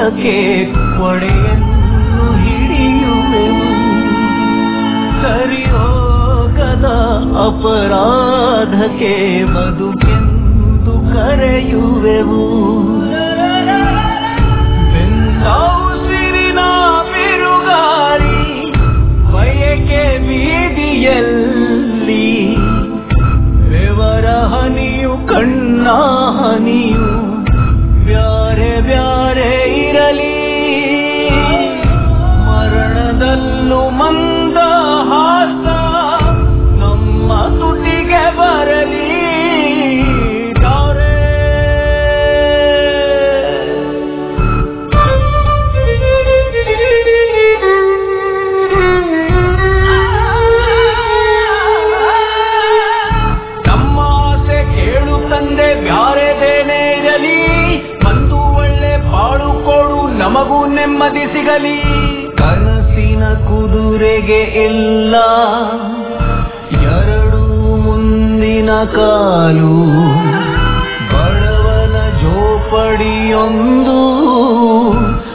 ಅಪರಾಧಕ್ಕೆ ಕೊಡೆಯನ್ನು ಹಿಡಿಯುವೆವು ಸರಿ ಹೋಗದ ಅಪರಾಧಕ್ಕೆ ಬದುಕೆಂದು ಕರೆಯುವೆವು ಬೆಂದೌಸಿರಿನ ಬಿರುಗಾಳಿ ಬಯಕೆ ಬೀದಿಯಲ್ಲಿ ಬೆವರ ಹನಿಯು ಕಣ್ಣ ಹನಿಯು ಬ್ಯಾರೆ ಬ್ಯಾರೆ ಇರಲಿ ಮರಣದಲ್ಲೂ ಮಂದ ಹಾಸ ನಮ್ಮ ತುಟಿಗೆ ಬರಲಿ ತಾರೆ ನಮ್ಮ ಆಸೆ ಕೇಳು ತಂದೆ ಬ್ಯಾರೆದೇನೇ ಇರಲಿ ಬಂದು ಒಳ್ಳೆ ಬಾಳು ಕೊಡು ನಮಗೂ ನೆಮ್ಮದಿ ಸಿಗಲಿ ಕನಸಿನ ಕುದುರೆಗೆ ಇಲ್ಲ ಎರಡು ಮುಂದಿನ ಕಾಲು ಬಡವನ ಜೋಪಡಿಯೊಂದು